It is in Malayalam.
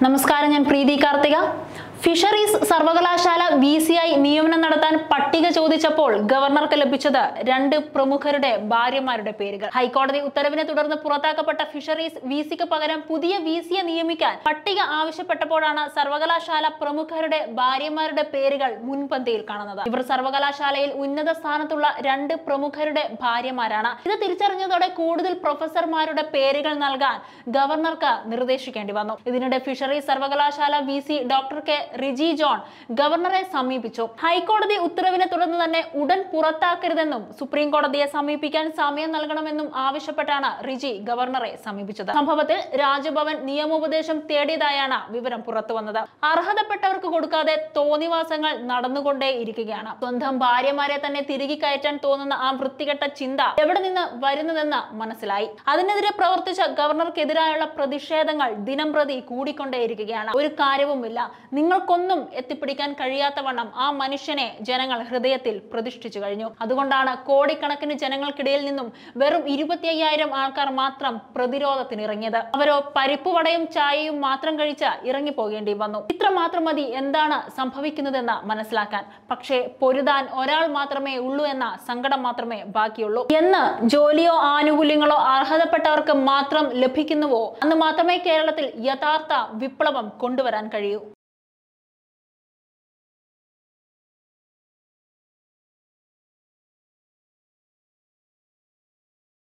നമസ്കാരം ഞാൻ പ്രീതി കാർത്തിക ഫിഷറീസ് സർവകലാശാല വി സി ഐ നിയമനം നടത്താൻ പട്ടിക ചോദിച്ചപ്പോൾ ഗവർണർക്ക് ലഭിച്ചത് രണ്ട് പ്രമുഖരുടെ ഭാര്യമാരുടെ പേരുകൾ ഹൈക്കോടതി ഉത്തരവിനെ തുടർന്ന് പുറത്താക്കപ്പെട്ട ഫിഷറീസ് വി സിക്ക് പകരം പുതിയ വി സിയെ നിയമിക്കാൻ പട്ടിക ആവശ്യപ്പെട്ടപ്പോഴാണ് സർവകലാശാല പ്രമുഖരുടെ ഭാര്യമാരുടെ പേരുകൾ മുൻപന്തിയിൽ കാണുന്നത് ഇവർ സർവകലാശാലയിൽ ഉന്നത സ്ഥാനത്തുള്ള രണ്ട് പ്രമുഖരുടെ ഭാര്യമാരാണ് ഇത് തിരിച്ചറിഞ്ഞതോടെ കൂടുതൽ പ്രൊഫസർമാരുടെ പേരുകൾ നൽകാൻ ഗവർണർക്ക് നിർദ്ദേശിക്കേണ്ടി വന്നു ഇതിനിടെ ഫിഷറീസ് സർവകലാശാല V C doctor K Riji John ഗവർണറെ സമീപിച്ചു ഹൈക്കോടതി ഉത്തരവിനെ തുടർന്ന് തന്നെ ഉടൻ പുറത്താക്കരുതെന്നും സുപ്രീം കോടതിയെ സമീപിക്കാൻ സമയം നൽകണമെന്നും ആവശ്യപ്പെട്ടാണ് റിജി ഗവർണറെ സമീപിച്ചത് സംഭവത്തിൽ രാജ്ഭവൻ നിയമോപദേശം തേടിയതായാണ് വിവരം പുറത്തു വന്നത് അർഹതപ്പെട്ടവർക്ക് കൊടുക്കാതെ തോന്നിവാസങ്ങൾ നടന്നുകൊണ്ടേ ഇരിക്കുകയാണ് സ്വന്തം ഭാര്യമാരെ തന്നെ തിരികെ കയറ്റാൻ തോന്നുന്ന ആ വൃത്തികെട്ട ചിന്ത എവിടെ നിന്ന് വരുന്നതെന്ന് മനസ്സിലായി അതിനെതിരെ പ്രവർത്തിച്ച ഗവർണർക്കെതിരായുള്ള പ്രതിഷേധങ്ങൾ ദിനം പ്രതി കൂടിക്കൊണ്ടേയിരിക്കുകയാണ് ഒരു കാര്യവുമില്ല നിങ്ങൾക്കൊന്നും എത്തിപ്പിടിക്കാൻ കഴിയാത്ത വണ്ണം ആ മനുഷ്യനെ ജനങ്ങൾ ഹൃദയത്തിൽ പ്രതിഷ്ഠിച്ചു കഴിഞ്ഞു അതുകൊണ്ടാണ് കോടിക്കണക്കിന് ജനങ്ങൾക്കിടയിൽ നിന്നും വെറും ഇരുപത്തി അയ്യായിരം ആൾക്കാർ മാത്രം പ്രതിരോധത്തിന് ഇറങ്ങിയത് അവരോ പരിപ്പുവടയും ചായയും മാത്രം കഴിച്ച് ഇറങ്ങിപ്പോകേണ്ടി വന്നു ഇത്ര മാത്രം മതി എന്താണ് സംഭവിക്കുന്നതെന്ന് മനസ്സിലാക്കാൻ പക്ഷേ പൊരുതാൻ ഒരാൾ മാത്രമേ ഉള്ളൂ എന്ന സങ്കടം മാത്രമേ ബാക്കിയുള്ളൂ എന്ന് ജോലിയോ ആനുകൂല്യങ്ങളോ അർഹതപ്പെട്ടവർക്ക് മാത്രം ലഭിക്കുന്നുവോ അന്ന് മാത്രമേ കേരളത്തിൽ യഥാർത്ഥ വിപ്ലവം കൊണ്ടുവരാൻ കഴിയൂ